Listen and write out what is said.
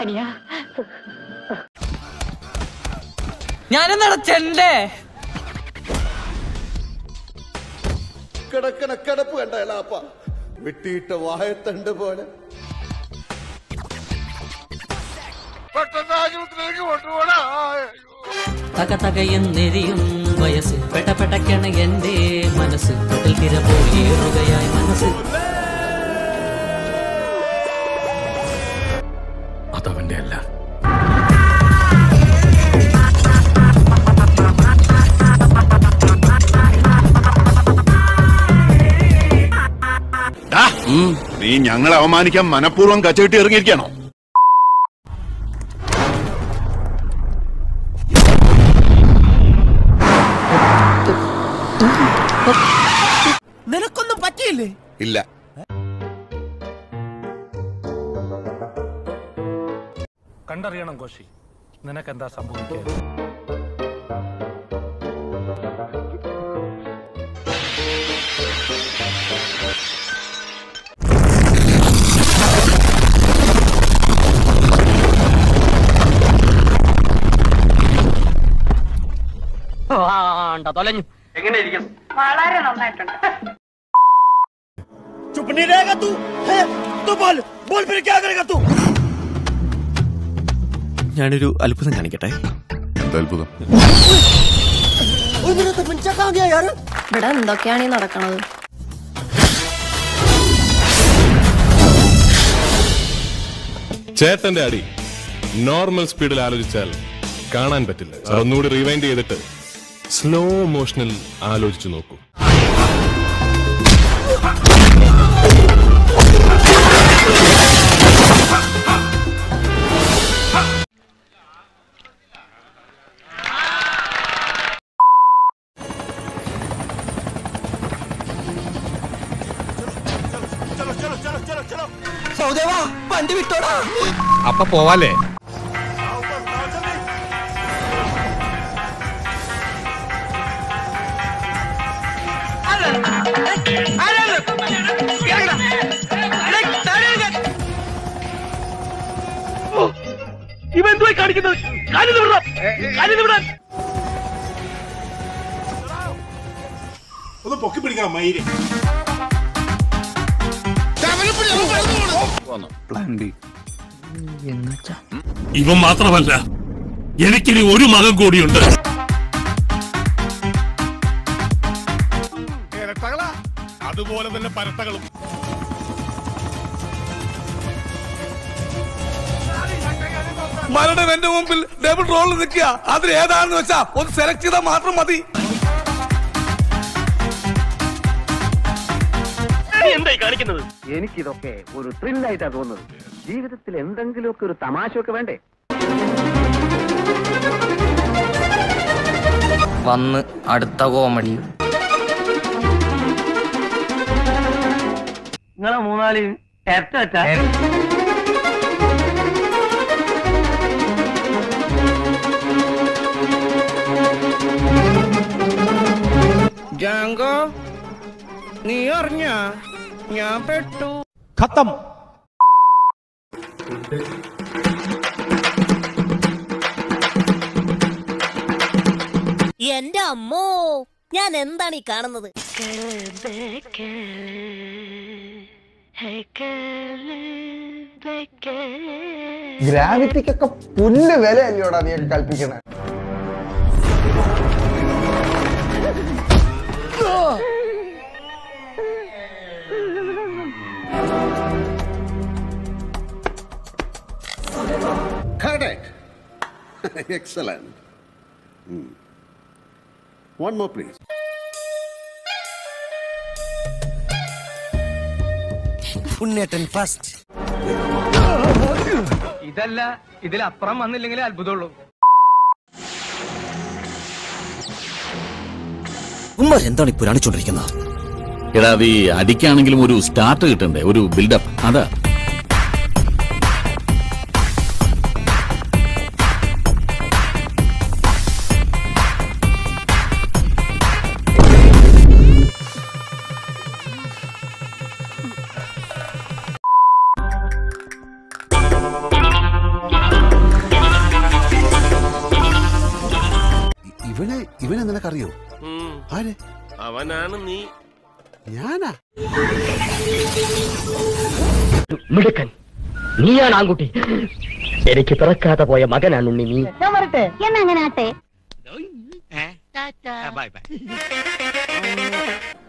ഞാനെന്താടാ ചെണ്ടേ കിടക്കണ കിടപ്പ് കണ്ട എളാപ്പ വെട്ടിയിട്ട വായത്തണ്ട് പോലെ തക തകയെന്നെരിയും വയസ്സ് പെട്ടപ്പെട്ടക്കാണ് എന്റെ മനസ്സ് തൊട്ടിൽ തിര പോയേറുകയായി മനസ്സ് അതവന്റെ അല്ല നീ ഞങ്ങളെ അവമാനിക്കാൻ മനഃപൂർവ്വം കച്ചകെട്ടി ഇറങ്ങിയിരിക്കണോ നിനക്കൊന്നും പറ്റിയില്ലേ ഇല്ല കണ്ടറിയണം കോശി നിനക്കെന്താ സംഭവിക്കുക തൊലഞ്ഞു വളരെ നന്നായിട്ടുണ്ട് चुप नहीं रहेगा तू है तो बोल बोल फिर क्या करेगा तू ഞാനൊരു അത്ഭുതം കാണിക്കട്ടെ അത്ഭുതം मेरा तो पंचा कहाँ गया यार ഇവിടെ എന്തൊക്കെയാണ് ഈ നടക്കണത് ചേട്ടന്റെ അടി നോർമൽ സ്പീഡിൽ ആലോചിച്ചാൽ കാണാൻ പറ്റില്ല സാർ ഒന്നുകൂടി റിവൈൻഡ് ചെയ്തിട്ട് സ്ലോ മോഷനിൽ ആലോചിച്ചു നോക്കൂ സൗദേവാ വണ്ടി വിട്ടോടാ അപ്പൊ പോവാലേ ഇവൻ പോയി കാണിക്കുന്നത് കാര്യം വിടണം കാര്യം വിടാൻ ഒന്ന് പൊക്കി പിടിക്കണം മയില് ഇവൻ മാത്രമല്ല എനിക്കിനി ഒരു മകൻ കൂടിയുണ്ട് അതുപോലെ തന്നെ പരട്ടകളും മരണം എന്റെ മുമ്പിൽ ഡബിൾ റോൾ നിൽക്കുക അതിൽ ഏതാണെന്ന് വെച്ചാ ഒന്ന് സെലക്ട് ചെയ്താൽ മാത്രം മതി എന്തായി കാണിക്കുന്നത് എനിക്കിതൊക്കെ ഒരു ത്രില്ലായിട്ടാ തോന്നുന്നത് ജീവിതത്തിൽ എന്തെങ്കിലുമൊക്കെ ഒരു തമാശയൊക്കെ വേണ്ടേ വന്ന് അടുത്ത കോമഡി നിങ്ങളെ മൂന്നാല് എത്ത ജാങ്കോ നീ അറിഞ്ഞ ഞാൻ പെട്ടു ഖത്തം എന്റെ അമ്മോ ഞാൻ എന്താണ് ഈ കാണുന്നത് ഗ്രാവിറ്റിക്കൊക്കെ പുല്ല് വില അല്ലയോടാ നീ കൽപ്പിക്കണേ Correct. Excellent. Hmm. One more, please. ഉണ്ണേട്ടൻ ഫസ്റ്റ് ഇതല്ല ഇതിലപ്പുറം വന്നില്ലെങ്കിൽ അത്ഭുതമുള്ളൂ ഉമ്മർ എന്താണ് ഈ പുരാണിച്ചോണ്ടിരിക്കുന്നത് എടാ അത് ഈ അടിക്കാണെങ്കിലും ഒരു സ്റ്റാർട്ട് കിട്ടണ്ടേ ഒരു ബിൽഡപ്പ് അതാ ഇവനെ ഇവനെ നിനക്കറിയോ ആര് അവനാണ് നീ ഞാനാ മിടുക്കൻ നീയാണ് ആൺകുട്ടി എനിക്ക് പിറക്കാതെ പോയ മകനാണ് ഉണ്ണി നീ ഞാൻ വരട്ടെ എന്നാ അങ്ങനെ ആട്ടെ